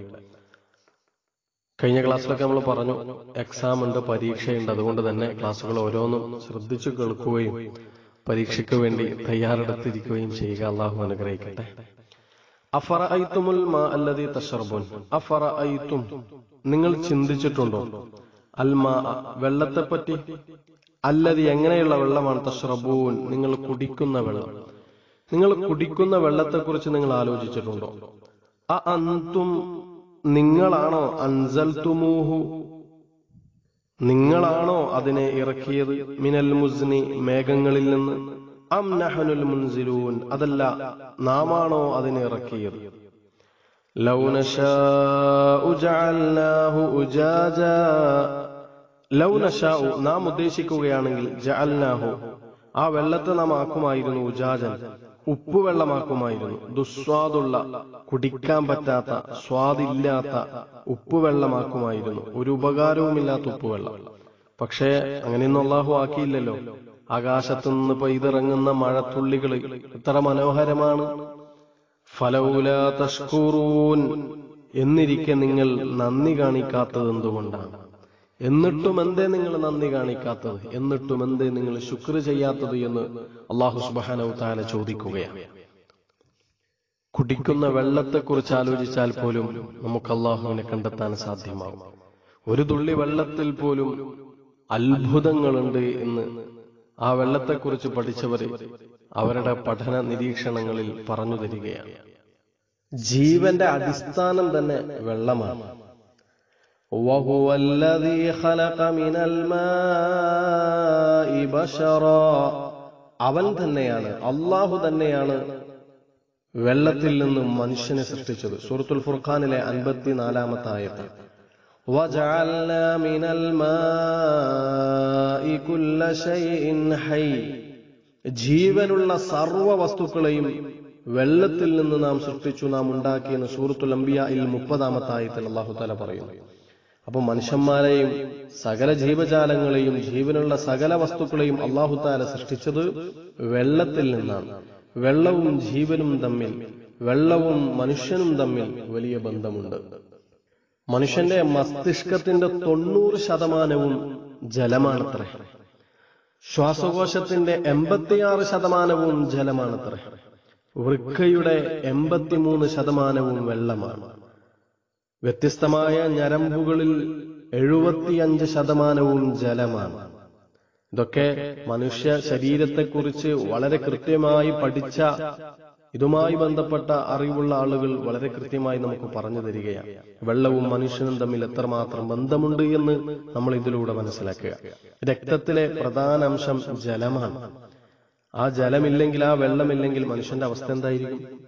കഴിഞ്ഞ ക്ലാസ്സിലൊക്കെ നമ്മൾ പറഞ്ഞു എക്സാം ഉണ്ട് പരീക്ഷയുണ്ട് അതുകൊണ്ട് തന്നെ ക്ലാസ്സുകൾ ഓരോന്നും ശ്രദ്ധിച്ചു കേൾക്കുകയും പരീക്ഷയ്ക്ക് വേണ്ടി തയ്യാറെടുത്തിരിക്കുകയും ചെയ്യുക അള്ളാഹു അനുഗ്രഹിക്കട്ടെ അഫറ ഐത്തുമുൽ മാ അല്ലതി തഷർബുൻ അഫറ ഐത്തും നിങ്ങൾ ചിന്തിച്ചിട്ടുണ്ടോ അൽമാ വെള്ളത്തെപ്പറ്റി അല്ലതി എങ്ങനെയുള്ള വെള്ളമാണ് തഷ്റബൂൻ നിങ്ങൾ കുടിക്കുന്ന വെള്ളം നിങ്ങൾ കുടിക്കുന്ന വെള്ളത്തെക്കുറിച്ച് നിങ്ങൾ ആലോചിച്ചിട്ടുണ്ടോ അ അന്തും നിങ്ങളാണോ അൻസൽത്തുമൂഹു നിങ്ങളാണോ അതിനെ ഇറക്കിയത് മിനൽ മുസ്നി മേഘങ്ങളിൽ നിന്ന് അം നഹനുൽ മുൻസിലൂൻ അതല്ല നാമാണോ അതിനെ ഇറക്കിയത് ലൗ നശാഉ ജഅൽനാഹു ഉജാജാ ലൗ നശാഉ നാം ഉദ്ദേശിക്കുകയാണെങ്കിൽ ജഅൽനാഹു ആ വെള്ളത്തെ നാം ആക്കുമായിരുന്നു ഉജാജൻ ഉപ്പുവെള്ളമാക്കുമായിരുന്നു ദുസ്വാദുള്ള കുടിക്കാൻ പറ്റാത്ത സ്വാദില്ലാത്ത ഉപ്പുവെള്ളമാക്കുമായിരുന്നു ഒരു ഉപകാരവുമില്ലാത്ത ഉപ്പുവെള്ളം പക്ഷേ അങ്ങനെയൊന്നും അള്ളാഹു ആക്കിയില്ലല്ലോ ആകാശത്തു നിന്ന് പെയ്തിറങ്ങുന്ന മഴത്തുള്ളികൾ എത്ര മനോഹരമാണ് ഫലൗല തഷ്കൂറൂൻ എന്നിരിക്കെ നിങ്ങൾ നന്ദി കാണിക്കാത്തത് എന്തുകൊണ്ടാണ് എന്നിട്ടും എന്തേ നിങ്ങൾ നന്ദി കാണിക്കാത്തത് എന്നിട്ടും എന്തേ നിങ്ങൾ ശുക്ർ ചെയ്യാത്തത് എന്ന് അള്ളാഹു സുബാനവ് താല ചോദിക്കുകയാണ് കുടിക്കുന്ന വെള്ളത്തെക്കുറിച്ച് ആലോചിച്ചാൽ പോലും നമുക്ക് അള്ളാഹുവിനെ കണ്ടെത്താൻ സാധ്യമാകും ഒരു തുള്ളി വെള്ളത്തിൽ പോലും അത്ഭുതങ്ങളുണ്ട് എന്ന് ആ വെള്ളത്തെക്കുറിച്ച് പഠിച്ചവര് അവരുടെ പഠന നിരീക്ഷണങ്ങളിൽ പറഞ്ഞു തരികയാണ് ജീവന്റെ അടിസ്ഥാനം തന്നെ വെള്ളമാണ് وهو الذي خلق من الماء بشرا അവൻ തന്നെയാണ് അള്ളാഹു തന്നെയാണ് വെള്ളത്തിൽ നിന്നും മനുഷ്യനെ സൃഷ്ടിച്ചത് സൂറത്തുൽ ഫുർഖാനിലെ അൻപത്തിനാലാമത്തെ ആയത്ത് وجعلنا من الماء كل شيء حي ജീവനുള്ള സർവ്വ വസ്തുക്കളെയും വെള്ളത്തിൽ നിന്ന് നാം സൃഷ്ടിച്ചു നാം ഉണ്ടാക്കിയെന്ന് സൂറത്തുൽ അംബിയയിൽ മുപ്പതാമത്തെ ആയത്തിൽ അള്ളാഹു താല പറയുന്നു അപ്പൊ മനുഷ്യന്മാരെയും സകല ജീവജാലങ്ങളെയും ജീവനുള്ള സകല വസ്തുക്കളെയും അള്ളാഹു താല സൃഷ്ടിച്ചത് വെള്ളത്തിൽ നിന്നാണ് വെള്ളവും ജീവനും തമ്മിൽ വെള്ളവും മനുഷ്യനും തമ്മിൽ വലിയ ബന്ധമുണ്ട് മനുഷ്യന്റെ മസ്തിഷ്കത്തിന്റെ തൊണ്ണൂറ് ശതമാനവും ജലമാണത്രേ ശ്വാസകോശത്തിന്റെ എൺപത്തിയാറ് ശതമാനവും ജലമാണത്രേ വൃക്കയുടെ എൺപത്തിമൂന്ന് ശതമാനവും വെള്ളമാണ് വ്യത്യസ്തമായ ഞരമ്പുകളിൽ എഴുപത്തിയഞ്ച് ശതമാനവും ജലമാണ് ഇതൊക്കെ മനുഷ്യ ശരീരത്തെക്കുറിച്ച് വളരെ കൃത്യമായി പഠിച്ച ഇതുമായി ബന്ധപ്പെട്ട അറിവുള്ള ആളുകൾ വളരെ കൃത്യമായി നമുക്ക് പറഞ്ഞു തരികയാണ് വെള്ളവും മനുഷ്യനും തമ്മിൽ എത്രമാത്രം ബന്ധമുണ്ട് എന്ന് നമ്മൾ ഇതിലൂടെ മനസ്സിലാക്കുക രക്തത്തിലെ പ്രധാന അംശം ജലമാണ് ആ ജലമില്ലെങ്കിൽ ആ വെള്ളമില്ലെങ്കിൽ മനുഷ്യന്റെ അവസ്ഥ എന്തായിരിക്കും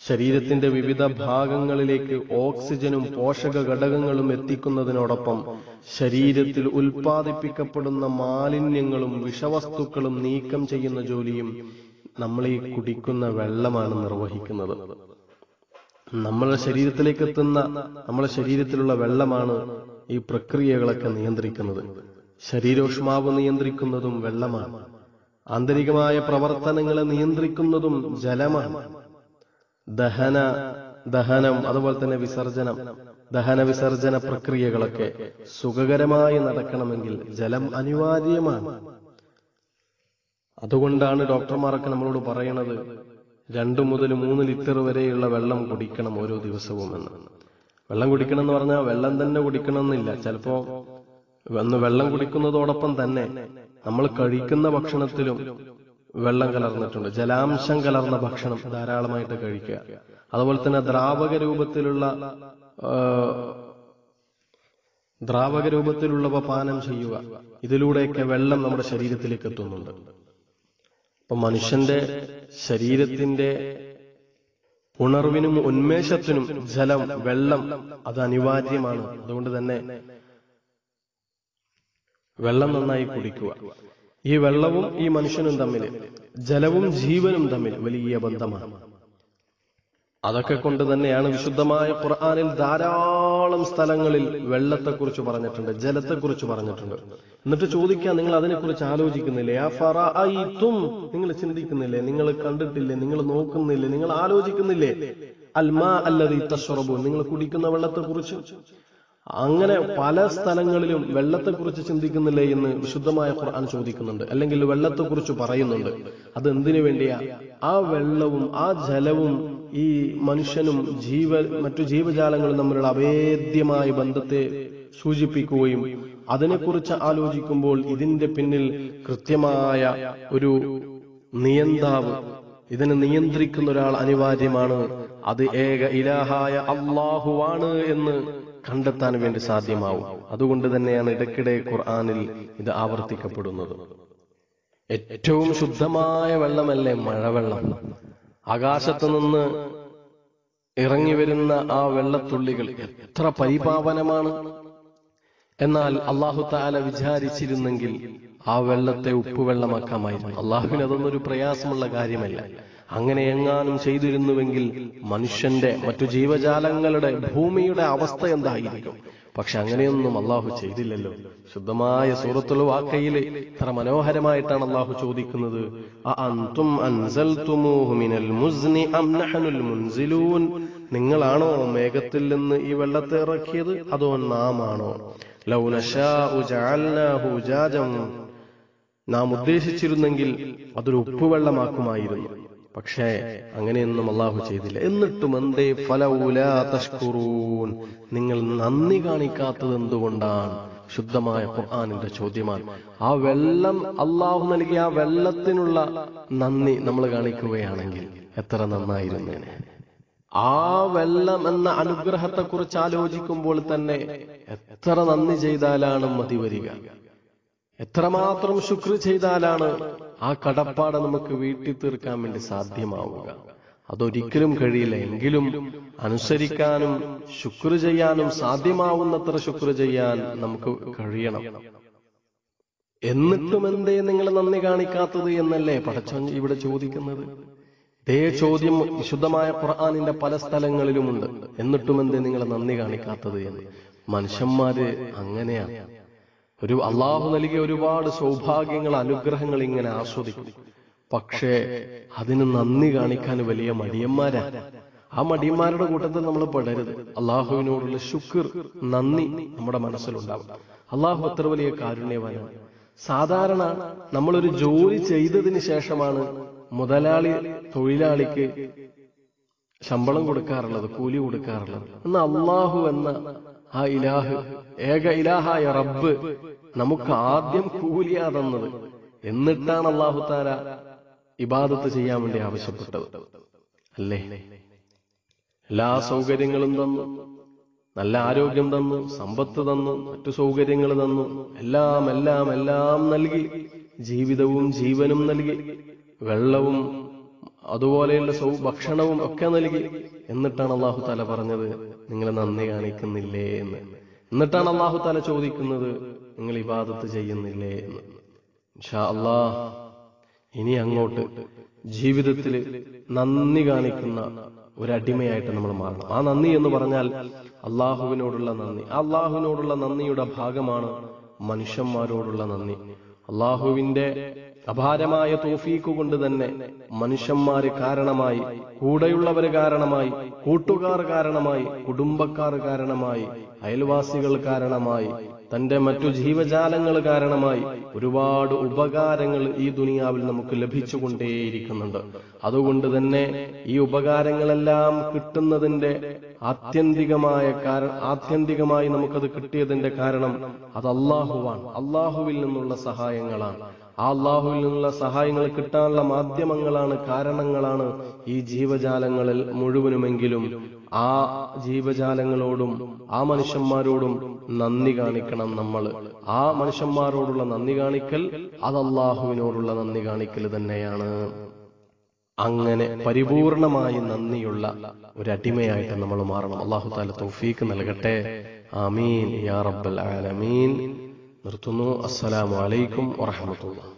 ശരീരത്തിന്റെ വിവിധ ഭാഗങ്ങളിലേക്ക് ഓക്സിജനും പോഷക ഘടകങ്ങളും എത്തിക്കുന്നതിനോടൊപ്പം ശരീരത്തിൽ ഉൽപ്പാദിപ്പിക്കപ്പെടുന്ന മാലിന്യങ്ങളും വിഷവസ്തുക്കളും നീക്കം ചെയ്യുന്ന ജോലിയും നമ്മൾ ഈ കുടിക്കുന്ന വെള്ളമാണ് നിർവഹിക്കുന്നത് നമ്മുടെ ശരീരത്തിലേക്ക് എത്തുന്ന നമ്മുടെ ശരീരത്തിലുള്ള വെള്ളമാണ് ഈ പ്രക്രിയകളൊക്കെ നിയന്ത്രിക്കുന്നത് ശരീരോഷ്മാവ് നിയന്ത്രിക്കുന്നതും വെള്ളമാണ് ആന്തരികമായ പ്രവർത്തനങ്ങളെ നിയന്ത്രിക്കുന്നതും ജലമാണ് ദഹന ദഹനം അതുപോലെ തന്നെ വിസർജനം ദഹന വിസർജന പ്രക്രിയകളൊക്കെ സുഖകരമായി നടക്കണമെങ്കിൽ ജലം അനിവാര്യമാണ് അതുകൊണ്ടാണ് ഡോക്ടർമാരൊക്കെ നമ്മളോട് പറയണത് രണ്ടു മുതൽ മൂന്ന് ലിറ്റർ വരെയുള്ള വെള്ളം കുടിക്കണം ഓരോ ദിവസവും എന്ന് വെള്ളം കുടിക്കണം എന്ന് പറഞ്ഞാൽ വെള്ളം തന്നെ കുടിക്കണം എന്നില്ല ചിലപ്പോ ഒന്ന് വെള്ളം കുടിക്കുന്നതോടൊപ്പം തന്നെ നമ്മൾ കഴിക്കുന്ന ഭക്ഷണത്തിലും വെള്ളം കലർന്നിട്ടുണ്ട് ജലാംശം കലർന്ന ഭക്ഷണം ധാരാളമായിട്ട് കഴിക്കുക അതുപോലെ തന്നെ ദ്രാവക രൂപത്തിലുള്ള ആ, ദ്രാവക രൂപത്തിലുള്ളവ പാനം ചെയ്യുക ഇതിലൂടെയൊക്കെ വെള്ളം നമ്മുടെ ശരീരത്തിലേക്ക് എത്തുന്നുണ്ട് അപ്പൊ മനുഷ്യന്റെ ശരീരത്തിന്റെ ഉണർവിനും ഉന്മേഷത്തിനും ജലം വെള്ളം അത് അനിവാര്യമാണ് അതുകൊണ്ട് തന്നെ വെള്ളം നന്നായി കുടിക്കുക ഈ വെള്ളവും ഈ മനുഷ്യനും തമ്മിൽ ജലവും ജീവനും തമ്മിൽ വലിയ ബന്ധമാണ് അതൊക്കെ കൊണ്ട് തന്നെയാണ് വിശുദ്ധമായ ഖുർആനിൽ ധാരാളം സ്ഥലങ്ങളിൽ വെള്ളത്തെക്കുറിച്ച് പറഞ്ഞിട്ടുണ്ട് ജലത്തെക്കുറിച്ച് പറഞ്ഞിട്ടുണ്ട് എന്നിട്ട് ചോദിക്കാൻ നിങ്ങൾ അതിനെക്കുറിച്ച് ആലോചിക്കുന്നില്ലേ ആ ഫറഅയ്തും നിങ്ങൾ ചിന്തിക്കുന്നില്ലേ നിങ്ങൾ കണ്ടിട്ടില്ലേ നിങ്ങൾ നോക്കുന്നില്ലേ നിങ്ങൾ ആലോചിക്കുന്നില്ലേ അൽമാ അല്ലതി തശ്റബു നിങ്ങൾ കുടിക്കുന്ന വെള്ളത്തെക്കുറിച്ച് അങ്ങനെ പല സ്ഥലങ്ങളിലും വെള്ളത്തെക്കുറിച്ച് ചിന്തിക്കുന്നില്ലേ എന്ന് വിശുദ്ധമായ ഖുർആൻ ചോദിക്കുന്നുണ്ട് അല്ലെങ്കിൽ വെള്ളത്തെക്കുറിച്ച് പറയുന്നുണ്ട് അത് എന്തിനു വേണ്ടിയാ ആ വെള്ളവും ആ ജലവും ഈ മനുഷ്യനും ജീവ മറ്റു ജീവജാലങ്ങളും തമ്മിലുള്ള അഭേദ്യമായ ബന്ധത്തെ സൂചിപ്പിക്കുകയും അതിനെക്കുറിച്ച് ആലോചിക്കുമ്പോൾ ഇതിന്റെ പിന്നിൽ കൃത്യമായ ഒരു നിയന്താവ് ഇതിനെ നിയന്ത്രിക്കുന്ന ഒരാൾ അനിവാര്യമാണ് അത് ഏക ഇലാഹായ അള്ളാഹുവാണ് എന്ന് കണ്ടെത്താൻ വേണ്ടി സാധ്യമാവും അതുകൊണ്ട് തന്നെയാണ് ഇടയ്ക്കിടെ ഖുർആനിൽ ഇത് ആവർത്തിക്കപ്പെടുന്നത് ഏറ്റവും ശുദ്ധമായ വെള്ളമല്ലേ മഴവെള്ളം ആകാശത്ത് നിന്ന് ഇറങ്ങി വരുന്ന ആ വെള്ളത്തുള്ളികൾ എത്ര പരിപാവനമാണ് എന്നാൽ അള്ളാഹു താല വിചാരിച്ചിരുന്നെങ്കിൽ ആ വെള്ളത്തെ ഉപ്പുവെള്ളമാക്കാമായിരുന്നു അള്ളാഹുവിന് അതൊന്നും ഒരു പ്രയാസമുള്ള കാര്യമല്ല അങ്ങനെ എങ്ങാനും ചെയ്തിരുന്നുവെങ്കിൽ മനുഷ്യന്റെ മറ്റു ജീവജാലങ്ങളുടെ ഭൂമിയുടെ അവസ്ഥ എന്തായിരിക്കും പക്ഷെ അങ്ങനെയൊന്നും അള്ളാഹു ചെയ്തില്ലല്ലോ ശുദ്ധമായ സൂറത്തുൽ വാക്കയിൽ ഇത്ര മനോഹരമായിട്ടാണ് അള്ളാഹു ചോദിക്കുന്നത് അ അൻതും അൻസൽതുമൂഹു മിനൽ മുസ്നി അം നഹ്നുൽ മുൻസിലൂൻ നിങ്ങളാണോ മേഘത്തിൽ നിന്ന് ഈ വെള്ളത്തെ ഇറക്കിയത് അതോ നാം ആണോ ലൗ നശാഉ ജഅൽനാഹു ജാജം നാം ഉദ്ദേശിച്ചിരുന്നെങ്കിൽ അതൊരു ഉപ്പുവെള്ളമാക്കുമായിരുന്നു പക്ഷേ അങ്ങനെയൊന്നും അള്ളാഹു ചെയ്തില്ല എന്നിട്ടും എന്തേ ഫലൗലാ തഷ്കുറൂൻ നിങ്ങൾ നന്ദി കാണിക്കാത്തത് എന്തുകൊണ്ടാണ് ശുദ്ധമായ ഖുർആാനിന്റെ ചോദ്യമാണ് ആ വെള്ളം അള്ളാഹു നൽകിയ ആ വെള്ളത്തിനുള്ള നന്ദി നമ്മൾ കാണിക്കുകയാണെങ്കിൽ എത്ര നന്നായിരുന്നേനെ ആ വെള്ളം എന്ന അനുഗ്രഹത്തെക്കുറിച്ച് ആലോചിക്കുമ്പോൾ തന്നെ എത്ര നന്ദി ചെയ്താലാണ് മതി വരിക എത്രമാത്രം ശുക്ർ ചെയ്താലാണ് ആ കടപ്പാട് നമുക്ക് വീട്ടിൽ തീർക്കാൻ വേണ്ടി സാധ്യമാവുക അതൊരിക്കലും കഴിയില്ല എങ്കിലും അനുസരിക്കാനും ശുക്ർ ചെയ്യാനും സാധ്യമാവുന്നത്ര ശുക്ർ ചെയ്യാൻ നമുക്ക് കഴിയണം എന്നിട്ടും എന്തേ നിങ്ങൾ നന്ദി കാണിക്കാത്തത് എന്നല്ലേ പടച്ചോൻ ഇവിടെ ചോദിക്കുന്നത് ഇതേ ചോദ്യം വിശുദ്ധമായ ഖുർആാനിന്റെ പല സ്ഥലങ്ങളിലുമുണ്ട് എന്നിട്ടും എന്തേ നിങ്ങൾ നന്ദി കാണിക്കാത്തത് എന്ന് മനുഷ്യന്മാര് അങ്ങനെയാണ് ഒരു അള്ളാഹു നൽകിയ ഒരുപാട് സൗഭാഗ്യങ്ങൾ അനുഗ്രഹങ്ങൾ ഇങ്ങനെ ആസ്വദിക്കും പക്ഷേ അതിന് നന്ദി കാണിക്കാൻ വലിയ മടിയന്മാരാ ആ മടിയന്മാരുടെ കൂട്ടത്തിൽ നമ്മൾ പെടരുത് അള്ളാഹുവിനോടുള്ള ശുക്ർ നന്ദി നമ്മുടെ മനസ്സിലുണ്ടാവും അള്ളാഹു എത്ര വലിയ കാരുണ്യവാനാണ് സാധാരണ നമ്മളൊരു ജോലി ചെയ്തതിന് ശേഷമാണ് മുതലാളി തൊഴിലാളിക്ക് ശമ്പളം കൊടുക്കാറുള്ളത് കൂലി കൊടുക്കാറുള്ളത് എന്നാൽ അള്ളാഹു എന്ന ആ ഇലാഹ് ഏക ഇലാഹായ റബ്ബ് നമുക്ക് ആദ്യം കൂലിയാ തന്നത് എന്നിട്ടാണ് അള്ളാഹു താര ഇബാദത്ത് ചെയ്യാൻ വേണ്ടി ആവശ്യപ്പെട്ടത് അല്ലേ എല്ലാ സൗകര്യങ്ങളും തന്നു നല്ല ആരോഗ്യം തന്നു സമ്പത്ത് തന്നു മറ്റു സൗകര്യങ്ങൾ തന്നു എല്ലാം എല്ലാം എല്ലാം നൽകി ജീവിതവും ജീവനും നൽകി വെള്ളവും അതുപോലെയുള്ള സൗ ഭക്ഷണവും ഒക്കെ നൽകി എന്നിട്ടാണ് അള്ളാഹു താല പറഞ്ഞത് നിങ്ങൾ നന്ദി കാണിക്കുന്നില്ലേ എന്ന് എന്നിട്ടാണ് അള്ളാഹു താല ചോദിക്കുന്നത് നിങ്ങൾ ഇബാദത്ത് ചെയ്യുന്നില്ലേ എന്ന് ഇൻഷാ അള്ളാഹ് ഇനി അങ്ങോട്ട് ജീവിതത്തിൽ നന്ദി കാണിക്കുന്ന ഒരടിമയായിട്ട് നമ്മൾ മാറണം ആ നന്ദി എന്ന് പറഞ്ഞാൽ അള്ളാഹുവിനോടുള്ള നന്ദി ആ അള്ളാഹുവിനോടുള്ള നന്ദിയുടെ ഭാഗമാണ് മനുഷ്യന്മാരോടുള്ള നന്ദി അള്ളാഹുവിന്റെ അപാരമായ തോഫീക്ക് കൊണ്ട് തന്നെ മനുഷ്യന്മാര് കാരണമായി കൂടെയുള്ളവര് കാരണമായി കൂട്ടുകാർ കാരണമായി കുടുംബക്കാർ കാരണമായി അയൽവാസികൾ കാരണമായി തന്റെ മറ്റു ജീവജാലങ്ങൾ കാരണമായി ഒരുപാട് ഉപകാരങ്ങൾ ഈ ദുനിയാവിൽ നമുക്ക് ലഭിച്ചുകൊണ്ടേയിരിക്കുന്നുണ്ട് അതുകൊണ്ട് തന്നെ ഈ ഉപകാരങ്ങളെല്ലാം കിട്ടുന്നതിന്റെ ആത്യന്തികമായ കാരണം ആത്യന്തികമായി നമുക്കത് കിട്ടിയതിന്റെ കാരണം അത് അള്ളാഹുവാണ് അള്ളാഹുവിൽ നിന്നുള്ള സഹായങ്ങളാണ് ആ അള്ളാഹുവിൽ നിന്നുള്ള സഹായങ്ങൾ കിട്ടാനുള്ള മാധ്യമങ്ങളാണ് കാരണങ്ങളാണ് ഈ ജീവജാലങ്ങളിൽ മുഴുവനുമെങ്കിലും ആ ജീവജാലങ്ങളോടും ആ മനുഷ്യന്മാരോടും നന്ദി കാണിക്കണം നമ്മൾ ആ മനുഷ്യന്മാരോടുള്ള നന്ദി കാണിക്കൽ അത് അള്ളാഹുവിനോടുള്ള നന്ദി കാണിക്കൽ തന്നെയാണ് അങ്ങനെ പരിപൂർണമായി നന്ദിയുള്ള ഒരു അടിമയായിട്ട് നമ്മൾ മാറണം അള്ളാഹു താല തൗഫീക്ക് നൽകട്ടെ ആമീൻ യാ റബ്ബൽ ആലമീൻ നിർത്തുന്നു അസ്സലാമു അലൈക്കും വറഹമത്തുള്ള